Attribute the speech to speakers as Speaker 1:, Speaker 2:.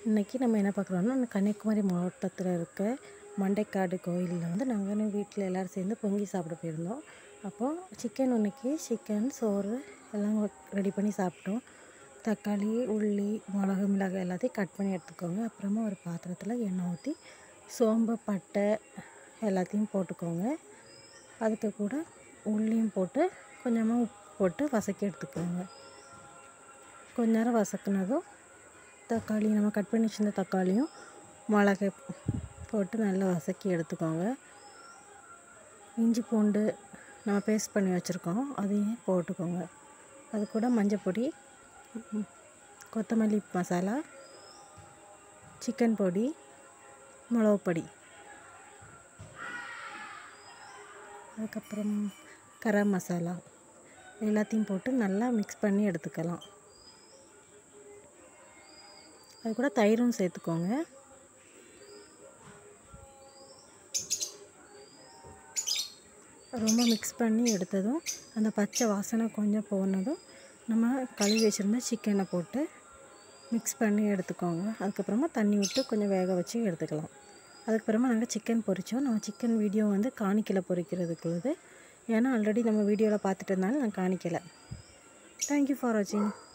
Speaker 1: இன்றைக்கி நம்ம என்ன பார்க்குறோம்னா நம்ம கன்னியாகுமரி மாவட்டத்தில் இருக்க மண்டைக்காடு கோயிலில் வந்து நாங்கள் வீட்டில் எல்லோரும் சேர்ந்து பொங்கி சாப்பிட போயிருந்தோம் அப்போது சிக்கன் இன்னைக்கு சிக்கன் சோறு எல்லாம் ரெடி பண்ணி சாப்பிட்டோம் தக்காளி உள்ளி மிளகு மிளகாய் எல்லாத்தையும் கட் பண்ணி எடுத்துக்கோங்க அப்புறமா ஒரு பாத்திரத்தில் எண்ணெய் ஊற்றி சோம்பு பட்டை எல்லாத்தையும் போட்டுக்கோங்க அதுக்கு கூட உள்ளியும் போட்டு கொஞ்சமாக உப்பு போட்டு வதக்கி எடுத்துக்கோங்க கொஞ்ச நேரம் வதக்குனதும் தக்காளி நம்ம கட் பண்ணி வச்சிருந்த தக்காளியும் மிளகாய் போட்டு நல்லா வதக்கி எடுத்துக்கோங்க இஞ்சி பூண்டு நம்ம பேஸ்ட் பண்ணி வச்சுருக்கோம் அதையும் போட்டுக்கோங்க அது கூட மஞ்சள் பொடி ம், கொத்தமல்லி மசாலா சிக்கன் பொடி மிளகு பொடி அதுக்கப்புறம் கரம் மசாலா எல்லாத்தையும் போட்டு நல்லா மிக்ஸ் பண்ணி எடுத்துக்கலாம் அது கூட தயிரும் சேர்த்துக்கோங்க ரொம்ப மிக்ஸ் பண்ணி எடுத்ததும் அந்த பச்சை வாசனை கொஞ்சம் போனதும் நம்ம கழுவி வச்சுருந்த சிக்கனை போட்டு மிக்ஸ் பண்ணி எடுத்துக்கோங்க அதுக்கப்புறமா தண்ணி விட்டு கொஞ்சம் வேக வச்சு எடுத்துக்கலாம் அதுக்கப்புறமா நாங்கள் சிக்கன் பொரித்தோம் நம்ம சிக்கன் வீடியோ வந்து காணிக்கலை பொரிக்கிறதுக்குள்ளது ஏன்னா ஆல்ரெடி நம்ம வீடியோவில் பார்த்துட்டு இருந்தாலும் நான் காணிக்கலை தேங்க்யூ ஃபார் வாட்சிங்